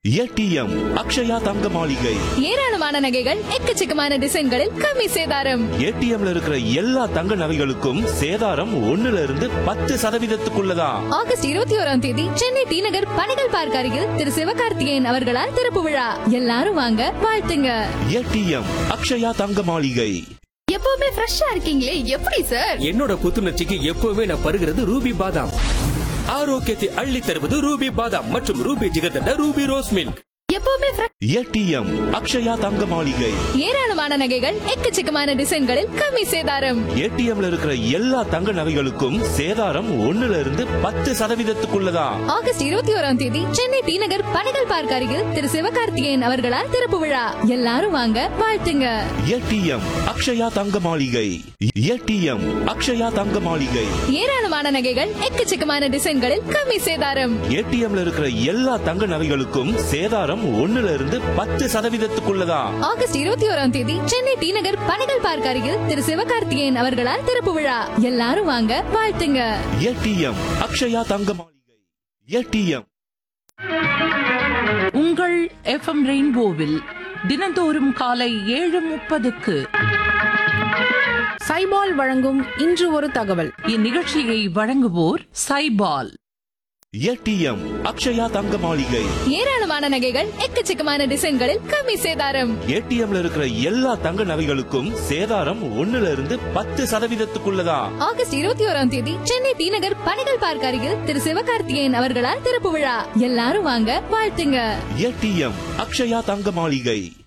ATM Akshaya தங்க மாளிகை ஏராளமான நகைகள் எக்கச்சக்கமான டிசைன்களில் கம்மி சேதாரம் ஏடிஎம்ல இருக்கிற எல்லா தங்க நகைகளுக்கும் சேதாரம் ஒண்ணுல இருந்து பத்து சதவீதத்துக்குள்ளதான் ஆகஸ்ட் இருபத்தி ஓராம் தேதி சென்னை டி நகர் பணிகள் பார்க் அருகில் திரு சிவகார்த்திகேயன் அவர்களால் திறப்பு விழா எல்லாரும் வாங்க வாழ்த்துங்க ஏடிஎம் அக்ஷயா தங்க மாளிகை எப்பவுமே ஃப்ரெஷ்ஷா இருக்கீங்களே எப்படி சார் என்னோட புத்துணர்ச்சிக்கு எப்பவுமே நான் பருகிறது ரூபி பாதாம் ஆரோக்கியத்தை அள்ளி தருவது ரூபி பாதாம் மற்றும் Ruby jigarthanda Ruby rose milk எப்பவுமே fresh- ஏடிஎம் அக்ஷயா தங்க மாளிகை ஏராளமான நகைகள் எக்கச்சக்கமான டிசைன்களில் கம்மி சேதாரம் ஏடிஎம்ல இருக்கிற எல்லா தங்க நகைகளுக்கும் சேதாரம் ஒண்ணுல இருந்து பத்து சதவீதத்துக்குள்ளதான் ஆகஸ்ட் இருபத்தி ஓராம் தேதி சென்னை டி நகர் பணிகள் பார்க் அருகில் திரு சிவகார்த்திகேயன் அவர்களால் திறப்பு விழா எல்லாரும் வாங்க வாழ்த்துங்க ஏடிஎம் அக்ஷயா தங்க மாளிகை ஏடிஎம் அக்ஷயா தங்க மாளிகை ஏராளமான நகைகள் எக்கச்சக்கமான டிசைன்களில் கம்மி சேதாரம் ஏடிஎம்ல இருக்கிற எல்லா தங்க நகைகளுக்கும் சேதாரம் ஒண்ணுல இருந்து பத்து சதவீதத்துக்குள்ளதான் ஆகஸ்ட் இருபத்தி ஓராம் தேதி சென்னை டி நகர் பணிகள் பார்க் அருகில் திரு சிவகார்த்திகேயன் அவர்களால் திறப்பு விழா எல்லாரும் வாங்க வாழ்த்துங்க ஏடிஎம் அக்ஷயா தங்க மாளிகை ஏடிஎம் உங்கள் எஃப்எம் ரெயின்போவில் தினந்தோறும் காலை ஏழு முப்பதுக்கு சைபால் வழங்கும் இன்று ஒரு தகவல் இந்நிகழ்ச்சியை வழங்குவோர் சைபால் ஏடிஎம் அக்ஷயா தங்க மாளிகை ஏராளமான நகைகள் எக்கச்சக்கமான டிசைன்களில் கம்மி சேதாரம் ஏடிஎம்ல இருக்கிற எல்லா தங்க நகைகளுக்கும் சேதாரம் ஒண்ணுல இருந்து பத்து சதவீதத்துக்குள்ளதான் ஆகஸ்ட் இருபத்தி ஓராம் தேதி சென்னை டி நகர் பணிகள் பார்க் அருகில் திரு சிவகார்த்திகேயன் அவர்களால் திறப்பு விழா எல்லாரும் வாங்க வாழ்த்துங்க ஏடிஎம் அக்ஷயா தங்க மாளிகை